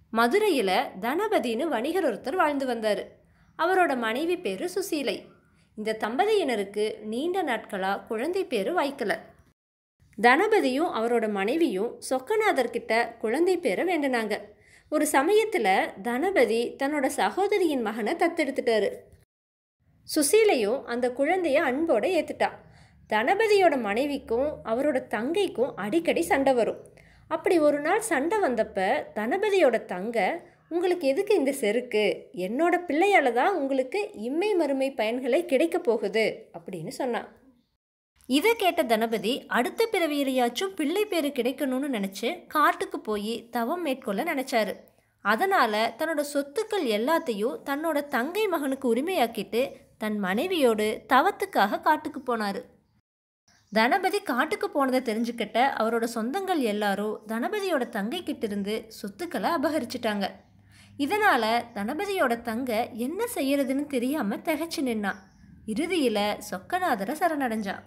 மதுரையில் தனபதினு வணிகர் ஒருத்தர் வாழ்ந்து வந்தார் அவரோட மனைவி பேர் சுசீலை இந்த தம்பதியினருக்கு நீண்ட நாட்களாக குழந்தை பேர் வாய்க்கல தனபதியும் அவரோட மனைவியும் சொக்கநாதர்கிட்ட குழந்தை பேரை வேண்டினாங்க ஒரு சமயத்தில் தனபதி தன்னோட சகோதரியின் மகனை தத்தெடுத்துட்டாரு சுசீலையும் அந்த குழந்தைய அன்போட ஏற்றுட்டா தனபதியோட மனைவிக்கும் அவரோட தங்கைக்கும் அடிக்கடி சண்டை வரும் அப்படி ஒரு நாள் சண்டை வந்தப்ப தனபதியோட தங்க உங்களுக்கு எதுக்கு இந்த செருக்கு என்னோட பிள்ளையால தான் உங்களுக்கு இம்மை மறுமை பயன்களை கிடைக்க போகுது அப்படின்னு சொன்னான் இதை கேட்ட தனபதி அடுத்த பிறவியிலையாச்சும் பிள்ளை பேரு கிடைக்கணும்னு நினச்சி காட்டுக்கு போய் தவம் மேற்கொள்ள நினச்சாரு அதனால் தன்னோட சொத்துக்கள் எல்லாத்தையும் தன்னோட தங்கை மகனுக்கு உரிமையாக்கிட்டு தன் மனைவியோடு தவத்துக்காக காட்டுக்கு போனார் தனபதி காட்டுக்கு போனதை தெரிஞ்சுக்கிட்ட அவரோட சொந்தங்கள் எல்லாரும் தனபதியோட தங்கை கிட்ட இருந்து சொத்துக்களை அபகரிச்சிட்டாங்க இதனால் தனபதியோட தங்க என்ன செய்யறதுன்னு தெரியாமல் திகைச்சு நின்னான் இறுதியில் சொக்கநாதரை சரணடைஞ்சான்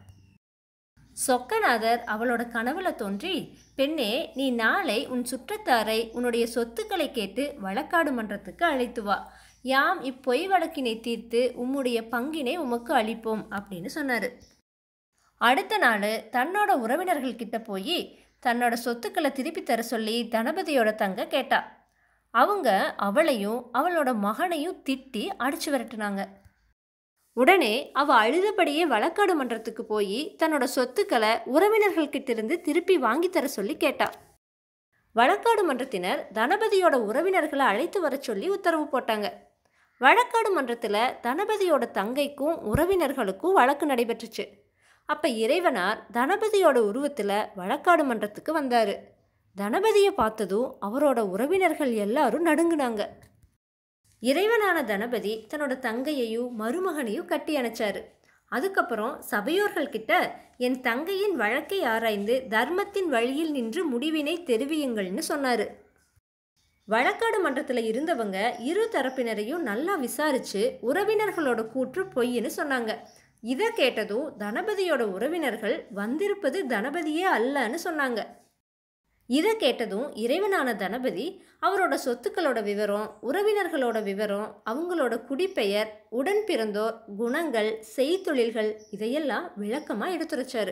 சொக்கநாதர் அவளோட கனவுல தோன்றி பெண்ணே நீ நாளை உன் சுற்றத்தாரை உன்னுடைய சொத்துக்களை கேட்டு வழக்காடு மன்றத்துக்கு அழைத்து வா யாம் இப்பொய் வழக்கினை தீர்த்து உம்முடைய பங்கினை உமக்கு அளிப்போம் அப்படின்னு சொன்னார் அடுத்த நாள் தன்னோட உறவினர்கள் கிட்ட போய் தன்னோட சொத்துக்களை திருப்பி தர சொல்லி தனபதியோட தங்க கேட்டா அவங்க அவளையும் அவளோட மகனையும் திட்டி அடிச்சு விரட்டுனாங்க உடனே அவ அழுதபடியே வழக்காடு மன்றத்துக்கு போய் தன்னோட சொத்துக்களை உறவினர்கள் கிட்ட இருந்து திருப்பி வாங்கி தர சொல்லி கேட்டா வழக்காடு மன்றத்தினர் தனபதியோட உறவினர்களை அழைத்து வர சொல்லி உத்தரவு போட்டாங்க வழக்காடு மன்றத்தில் தனபதியோட தங்கைக்கும் உறவினர்களுக்கும் வழக்கு நடைபெற்றுச்சு அப்போ இறைவனார் தனபதியோட உருவத்தில் வழக்காடு மன்றத்துக்கு வந்தார் தனபதியை பார்த்ததும் அவரோட உறவினர்கள் எல்லாரும் நடுங்குனாங்க இறைவனான தனபதி தன்னோட தங்கையையும் மருமகனையும் கட்டி அணைச்சாரு அதுக்கப்புறம் சபையோர்கள் கிட்ட என் தங்கையின் வழக்கை ஆராய்ந்து தர்மத்தின் வழியில் நின்று முடிவினை தெரிவியுங்கள்னு சொன்னார் வழக்காடு மன்றத்தில் இருந்தவங்க இரு தரப்பினரையும் நல்லா விசாரிச்சு உறவினர்களோட கூற்று பொய்ன்னு சொன்னாங்க இதை கேட்டதும் தனபதியோட உறவினர்கள் வந்திருப்பது தனபதியே அல்லன்னு சொன்னாங்க இதை கேட்டதும் இறைவனான தனபதி அவரோட சொத்துக்களோட விவரம் உறவினர்களோட விவரம் அவங்களோட குடிப்பெயர் உடன் பிறந்தோர் குணங்கள் செய்தொழில்கள் இதையெல்லாம் விளக்கமாக எடுத்துரைச்சாரு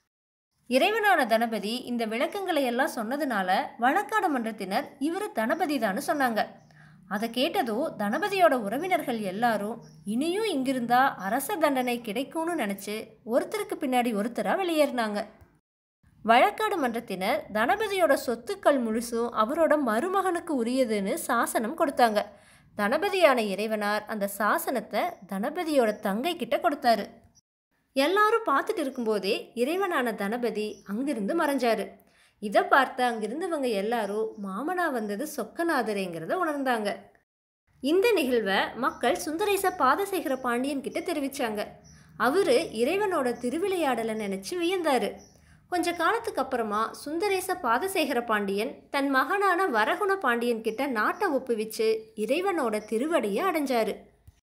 இறைவனான தனபதி இந்த விளக்கங்களை எல்லாம் சொன்னதுனால வழக்காடு மன்றத்தினர் இவர் தனபதி தான்னு சொன்னாங்க அதை கேட்டதும் தனபதியோட உறவினர்கள் எல்லாரும் இனியும் இங்கிருந்தா அரச தண்டனை கிடைக்கும்னு நினச்சி ஒருத்தருக்கு பின்னாடி ஒருத்தராக வெளியேறினாங்க வழக்காடு மன்றத்தினர் தனபதியோட சொத்துக்கள் முழுசும் அவரோட மருமகனுக்கு உரியதுன்னு சாசனம் கொடுத்தாங்க தனபதியான இறைவனார் அந்த சாசனத்தை தனபதியோட தங்கை கிட்ட கொடுத்தாரு எல்லாரும் பார்த்துட்டு இருக்கும்போதே இறைவனான தனபதி அங்கிருந்து மறைஞ்சாரு இதை பார்த்து அங்கிருந்தவங்க எல்லாரும் மாமனா வந்தது சொக்கநாதரேங்கிறத உணர்ந்தாங்க இந்த நிகழ்வை மக்கள் சுந்தரேச பாதசேகர பாண்டியன் கிட்ட தெரிவிச்சாங்க அவரு இறைவனோட திருவிளையாடலை நினைச்சு வியந்தாரு கொஞ்ச காலத்துக்கு அப்புறமா சுந்தரேச பாதசேகர பாண்டியன் தன் மகனான வரகுண பாண்டியன் கிட்ட நாட்டை ஒப்புவிச்சு இறைவனோட திருவடியை அடைஞ்சாரு